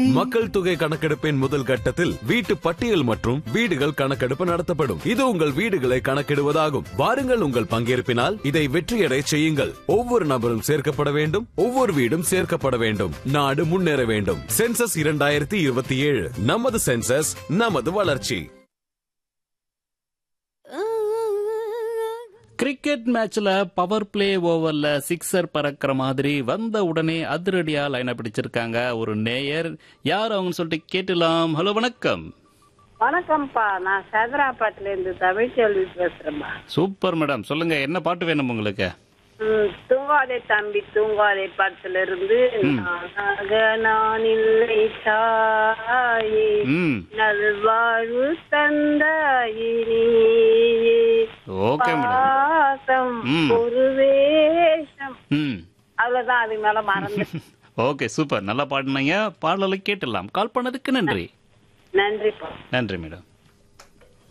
மக்கள் தொகை கணக்கெடுப்பின் முதல் கட்டத்தில் வீட்டு பட்டியல் மற்றும் வீடுகள் கணக்கெடுப்பு நடத்தப்படும் இது உங்கள் வீடுகளை கணக்கிடுவதாகும் வாருங்கள் உங்கள் பங்கேற்பினால் இதை வெற்றியடை செய்யுங்கள் ஒவ்வொரு நபரும் சேர்க்கப்பட வேண்டும் ஒவ்வொரு வீடும் சேர்க்கப்பட வேண்டும் நாடு முன்னேற வேண்டும் சென்சஸ் இரண்டாயிரத்தி இருபத்தி ஏழு நமது சென்சஸ் நமது வளர்ச்சி கிரிக்கெட் மேட்ச்ல பவர் பிளே ஓவர்ல சிக்ஸர் பறக்கிற மாதிரி வந்த உடனே அதிரடியா லைனை பிடிச்சிருக்காங்க ஒரு நேயர் யார் அவங்க சொல்லிட்டு கேட்டலாம் ஹலோ வணக்கம் வணக்கம்ப்பா நான் சதுராபாத்துல இருந்து தமிழ்ச்செல்வி பேசுறேன்ப்பா சூப்பர் மேடம் சொல்லுங்க என்ன பாட்டு வேணும் உங்களுக்கு ம், தூங்காதே தம்பி தூங்காதே படத்துல இருந்து நானாக நான் இல்லை தாயே ம் நல்வாழ்வு தந்தாயே நீயே. ஓகே மேடம் பாசம் ம். ஒரு வேஷம் ம் அவ்வளவுதான் அது மேல மறந்து ஓகே சூப்பர் நல்லா பாடினீங்க பாடலை கேட்டுடலாம் கால் பண்ணதுக்கு நன்றி நன்றிப்பா நன்றி மேடம்